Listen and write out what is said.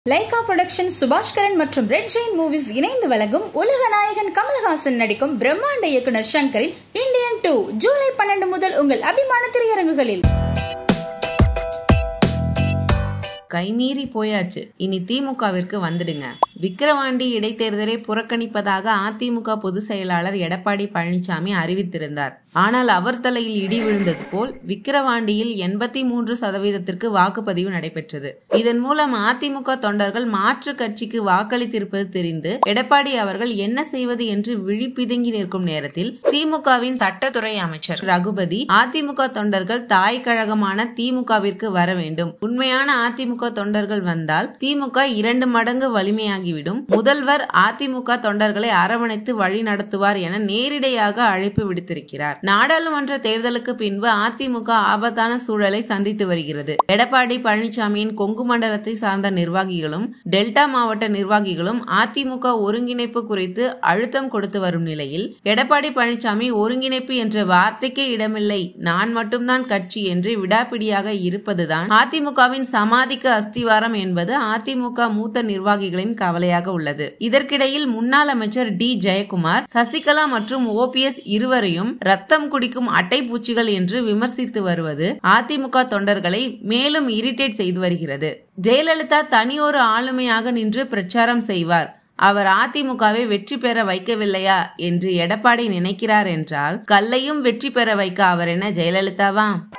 Lyca production Subaskaran மற்றும் red Jain movies இணைந்து வழங்கும் உலக நாயகன் கமல்ஹாசன் நடிக்கும் பிரம்மாண்ட இயக்குனர் சங்கரின் இந்தியன் டூ ஜூலை பன்னெண்டு முதல் உங்கள் அபிமான திரையரங்குகளில் கைமீறி போயாச்சு இனி திமுகவிற்கு வந்துடுங்க விக்கிரவாண்டி இடைத்தேர்தலை புறக்கணிப்பதாக அதிமுக பொதுச் செயலாளர் எடப்பாடி பழனிசாமி அறிவித்திருந்தார் ஆனால் அவர் தலையில் இடி விழுந்தது போல் விக்கிரவாண்டியில் எண்பத்தி மூன்று சதவீதத்திற்கு வாக்குப்பதிவு நடைபெற்றது இதன் மூலம் அதிமுக தொண்டர்கள் மாற்று கட்சிக்கு வாக்களித்திருப்பது தெரிந்து எடப்பாடி அவர்கள் என்ன செய்வது என்று விழி பிதுங்கி நிற்கும் நேரத்தில் திமுகவின் சட்டத்துறை அமைச்சர் ரகுபதி அதிமுக தொண்டர்கள் தாய் கழகமான திமுகவிற்கு வர வேண்டும் உண்மையான அதிமுக தொண்டர்கள் வந்தால் திமுக இரண்டு மடங்கு வலிமையாகிவிடும் முதல்வர் அதிமுக தொண்டர்களை அரவணைத்து வழி நடத்துவார் என நேரிடையாக அழைப்பு விடுத்திருக்கிறார் நாடாளுமன்ற தேர்தலுக்கு பின்பு அதிமுக ஆபத்தான சூழலை சந்தித்து வருகிறது எடப்பாடி பழனிசாமியின் கொங்கு மண்டலத்தை சார்ந்த நிர்வாகிகளும் டெல்டா மாவட்ட நிர்வாகிகளும் அதிமுக ஒருங்கிணைப்பு குறித்து அழுத்தம் கொடுத்து வரும் நிலையில் எடப்பாடி பழனிசாமி ஒருங்கிணைப்பு என்ற வார்த்தைக்கே இடமில்லை நான் மட்டும்தான் கட்சி என்று விடாப்பிடியாக இருப்பதுதான் அதிமுகவின் சமாதிக்கு அஸ்திவாரம் என்பது அதிமுக மூத்த நிர்வாகிகளின் கவலையாக உள்ளது இதற்கிடையில் முன்னாள் அமைச்சர் டி ஜெயக்குமார் சசிகலா மற்றும் ஓபிஎஸ் இருவரையும் ரத்தம் குடிக்கும் அட்டை பூச்சிகள் என்று விமர்சித்து வருவது அதிமுக தொண்டர்களை மேலும் இரிட்டேட் செய்து வருகிறது ஜெயலலிதா தனியொரு ஆளுமையாக நின்று பிரச்சாரம் செய்வார் அவர் அதிமுகவை வெற்றி பெற வைக்கவில்லையா என்று எடப்பாடி நினைக்கிறார் என்றால் கல்லையும் வெற்றி பெற வைக்க அவர் என்ன ஜெயலலிதாவா